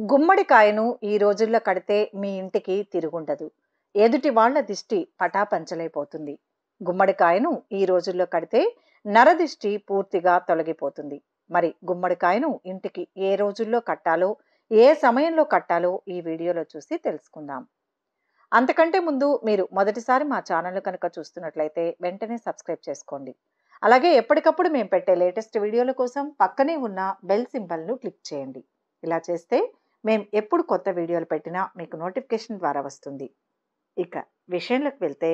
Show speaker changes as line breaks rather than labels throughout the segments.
గుమ్మడికాయను ఈ రోజుల్లో కడితే మీ ఇంటికి తిరుగుండదు ఎదుటి వాళ్ళ దిష్టి పటాపంచలైపోతుంది గుమ్మడికాయను ఈ రోజుల్లో కడితే నరదిష్టి పూర్తిగా తొలగిపోతుంది మరి గుమ్మడికాయను ఇంటికి ఏ రోజుల్లో కట్టాలో ఏ సమయంలో కట్టాలో ఈ వీడియోలో చూసి తెలుసుకుందాం అంతకంటే ముందు మీరు మొదటిసారి మా ఛానల్ కనుక చూస్తున్నట్లయితే వెంటనే సబ్స్క్రైబ్ చేసుకోండి అలాగే ఎప్పటికప్పుడు మేము పెట్టే లేటెస్ట్ వీడియోల కోసం పక్కనే ఉన్న బెల్ సింబల్ను క్లిక్ చేయండి ఇలా చేస్తే మేము ఎప్పుడు కొత్త వీడియోలు పెట్టినా మీకు నోటిఫికేషన్ ద్వారా వస్తుంది ఇక విషయంలోకి వెళ్తే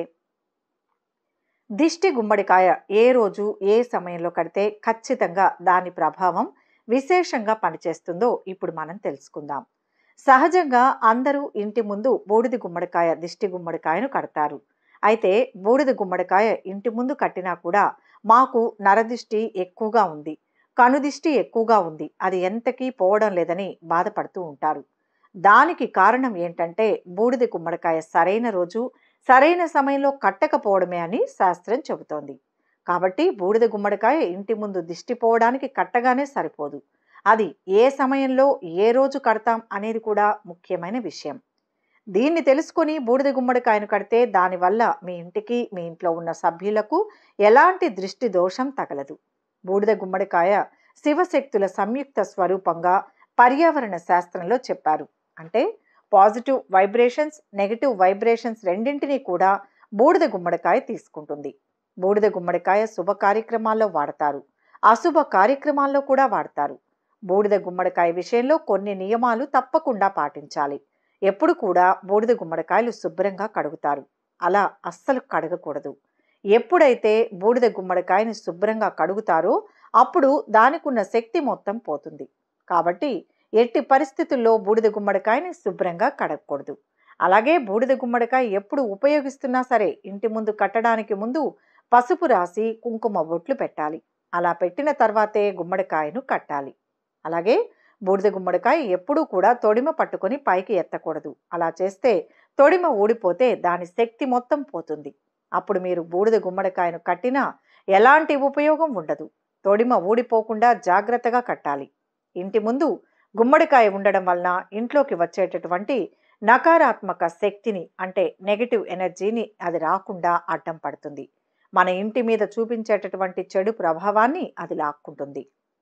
దిష్టి గుమ్మడికాయ ఏ రోజు ఏ సమయంలో కడితే ఖచ్చితంగా దాని ప్రభావం విశేషంగా పనిచేస్తుందో ఇప్పుడు మనం తెలుసుకుందాం సహజంగా అందరూ ఇంటి ముందు బూడిద గుమ్మడికాయ దిష్టి గుమ్మడికాయను కడతారు అయితే బూడిద గుమ్మడికాయ ఇంటి ముందు కట్టినా కూడా మాకు నరదిష్టి ఎక్కువగా ఉంది కనుదిష్టి ఎక్కువగా ఉంది అది ఎంతకీ పోవడం లేదని బాధపడుతూ ఉంటారు దానికి కారణం ఏంటంటే బూడిద గుమ్మడికాయ సరైన రోజు సరైన సమయంలో కట్టకపోవడమే అని శాస్త్రం చెబుతోంది కాబట్టి బూడిద గుమ్మడికాయ ఇంటి ముందు దిష్టి పోవడానికి కట్టగానే సరిపోదు అది ఏ సమయంలో ఏ రోజు కడతాం అనేది కూడా ముఖ్యమైన విషయం దీన్ని తెలుసుకొని బూడిద గుమ్మడికాయను కడితే దానివల్ల మీ ఇంటికి మీ ఇంట్లో ఉన్న సభ్యులకు ఎలాంటి దృష్టి దోషం తగలదు బూడిద గుమ్మడికాయ శివశక్తుల సంయుక్త స్వరూపంగా పర్యావరణ శాస్త్రంలో చెప్పారు అంటే పాజిటివ్ వైబ్రేషన్స్ నెగిటివ్ వైబ్రేషన్స్ రెండింటినీ కూడా బూడిద గుమ్మడికాయ తీసుకుంటుంది బూడిద గుమ్మడికాయ శుభ కార్యక్రమాల్లో వాడతారు అశుభ కార్యక్రమాల్లో కూడా వాడతారు బూడిద గుమ్మడికాయ విషయంలో కొన్ని నియమాలు తప్పకుండా పాటించాలి ఎప్పుడు కూడా బూడిద గుమ్మడికాయలు శుభ్రంగా కడుగుతారు అలా అస్సలు కడగకూడదు ఎప్పుడైతే బూడిద గుమ్మడికాయని శుభ్రంగా కడుగుతారో అప్పుడు దానికి ఉన్న శక్తి మొత్తం పోతుంది కాబట్టి ఎట్టి పరిస్థితుల్లో బూడిద గుమ్మడికాయని శుభ్రంగా కడగకూడదు అలాగే బూడిద గుమ్మడికాయ ఎప్పుడు ఉపయోగిస్తున్నా సరే ఇంటి ముందు కట్టడానికి ముందు పసుపు రాసి కుంకుమ బొట్లు పెట్టాలి అలా పెట్టిన తర్వాతే గుమ్మడికాయను కట్టాలి అలాగే బూడిద గుమ్మడికాయ ఎప్పుడూ కూడా తొడిమ పట్టుకొని పైకి ఎత్తకూడదు అలా చేస్తే తొడిమ ఊడిపోతే దాని శక్తి మొత్తం పోతుంది అప్పుడు మీరు బూడిద గుమ్మడికాయను కట్టినా ఎలాంటి ఉపయోగం ఉండదు తొడిమ ఊడిపోకుండా జాగ్రత్తగా కట్టాలి ఇంటి ముందు గుమ్మడికాయ ఉండడం వలన ఇంట్లోకి వచ్చేటటువంటి నకారాత్మక శక్తిని అంటే నెగిటివ్ ఎనర్జీని అది రాకుండా అడ్డం పడుతుంది మన ఇంటి మీద చూపించేటటువంటి చెడు ప్రభావాన్ని అది లాక్కుంటుంది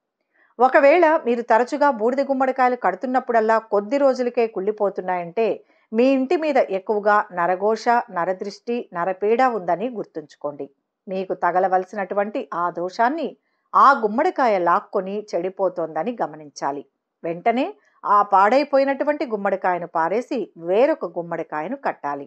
ఒకవేళ మీరు తరచుగా బూడిద గుమ్మడికాయలు కడుతున్నప్పుడల్లా కొద్ది రోజులకే కుళ్ళిపోతున్నాయంటే మీ ఇంటి మీద ఎక్కువగా నరఘోష నరదృష్టి నరపీడ ఉందని గుర్తుంచుకోండి మీకు తగలవలసినటువంటి ఆ దోషాన్ని ఆ గుమ్మడికాయ లాక్కొని చెడిపోతోందని గమనించాలి వెంటనే ఆ పాడైపోయినటువంటి గుమ్మడికాయను పారేసి వేరొక గుమ్మడికాయను కట్టాలి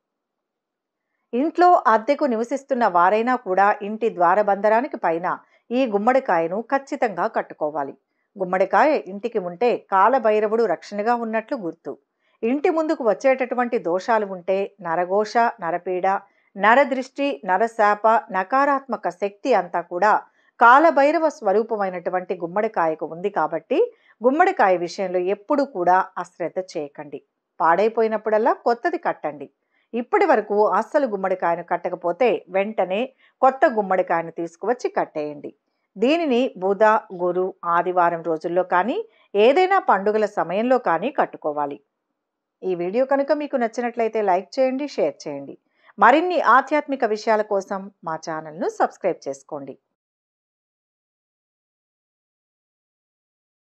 ఇంట్లో అద్దెకు నివసిస్తున్న వారైనా కూడా ఇంటి ద్వారబంధరానికి పైన ఈ గుమ్మడికాయను ఖచ్చితంగా కట్టుకోవాలి గుమ్మడికాయ ఇంటికి ఉంటే కాలభైరవుడు రక్షణగా ఉన్నట్లు గుర్తు ఇంటి ముందుకు వచ్చేటటువంటి దోషాలు ఉంటే నరఘోష నరపీడ నరదృష్టి నరశాప నకారాత్మక శక్తి అంతా కూడా కాలభైరవ స్వరూపమైనటువంటి గుమ్మడికాయకు ఉంది కాబట్టి గుమ్మడికాయ విషయంలో ఎప్పుడు కూడా అశ్రద్ధ చేయకండి పాడైపోయినప్పుడల్లా కొత్తది కట్టండి ఇప్పటి వరకు అస్సలు గుమ్మడికాయను కట్టకపోతే వెంటనే కొత్త గుమ్మడికాయను తీసుకువచ్చి కట్టేయండి దీనిని బుధ గురు ఆదివారం రోజుల్లో కానీ ఏదైనా పండుగల సమయంలో కానీ కట్టుకోవాలి ఈ వీడియో కనుక మీకు నచ్చినట్లయితే లైక్ చేయండి షేర్ చేయండి మరిన్ని ఆధ్యాత్మిక విషయాల కోసం మా ఛానల్ను సబ్స్క్రైబ్ చేసుకోండి